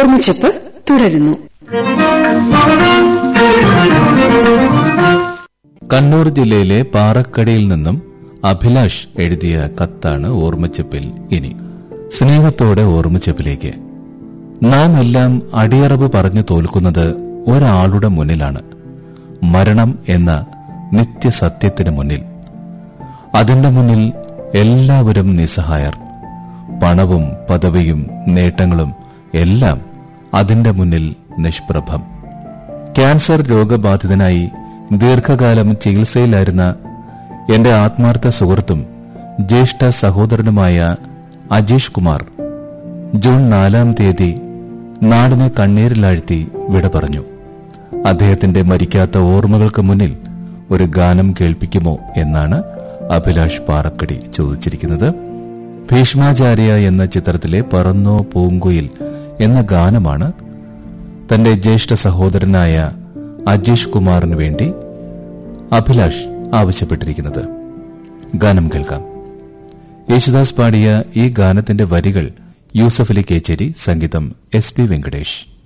ഓർമ്മച്ചപ്പ് തുടരുന്നു കണ്ണൂർ ജില്ലയിലെ പാറക്കടയിൽ നിന്നും അഭിലാഷ് എഴുതിയ കത്താണ് ഓർമ്മച്ചപ്പിൽ ഇനി സ്നേഹത്തോടെ ഓർമ്മച്ചപ്പിലേക്ക് നാം എല്ലാം അടിയറവ് പറഞ്ഞു തോൽക്കുന്നത് ഒരാളുടെ മുന്നിലാണ് മരണം എന്ന നിത്യസത്യത്തിന് മുന്നിൽ അതിന്റെ മുന്നിൽ എല്ലാവരും നിസ്സഹായർ പണവും പദവിയും നേട്ടങ്ങളും എല്ലാം അതിന്റെ മുന്നിൽ നിഷ്പ്രഭം ക്യാൻസർ രോഗബാധിതനായി ദീർഘകാലം ചികിത്സയിലായിരുന്ന എന്റെ ആത്മാർത്ഥ സുഹൃത്തും ജ്യേഷ്ഠ സഹോദരനുമായ അജീഷ് കുമാർ ജൂൺ നാലാം തീയതി നാടിനെ കണ്ണീരിലാഴ്ത്തി വിട പറഞ്ഞു അദ്ദേഹത്തിന്റെ മരിക്കാത്ത ഓർമ്മകൾക്ക് മുന്നിൽ ഒരു ഗാനം കേൾപ്പിക്കുമോ എന്നാണ് അഭിലാഷ് പാറക്കടി ചോദിച്ചിരിക്കുന്നത് ഭീഷ്മാചാര്യ എന്ന ചിത്രത്തിലെ പറന്നോ പൂങ്കുയിൽ എന്ന ഗാനമാണ് തന്റെ ജ്യേഷ്ഠ സഹോദരനായ അജീഷ് കുമാറിന് വേണ്ടി അഭിലാഷ് ആവശ്യപ്പെട്ടിരിക്കുന്നത് ഗാനം കേൾക്കാം യേശുദാസ് പാടിയ ഈ ഗാനത്തിന്റെ വരികൾ യൂസഫ് അലി കേച്ചേരി സംഗീതം എസ് പി വെങ്കടേഷ്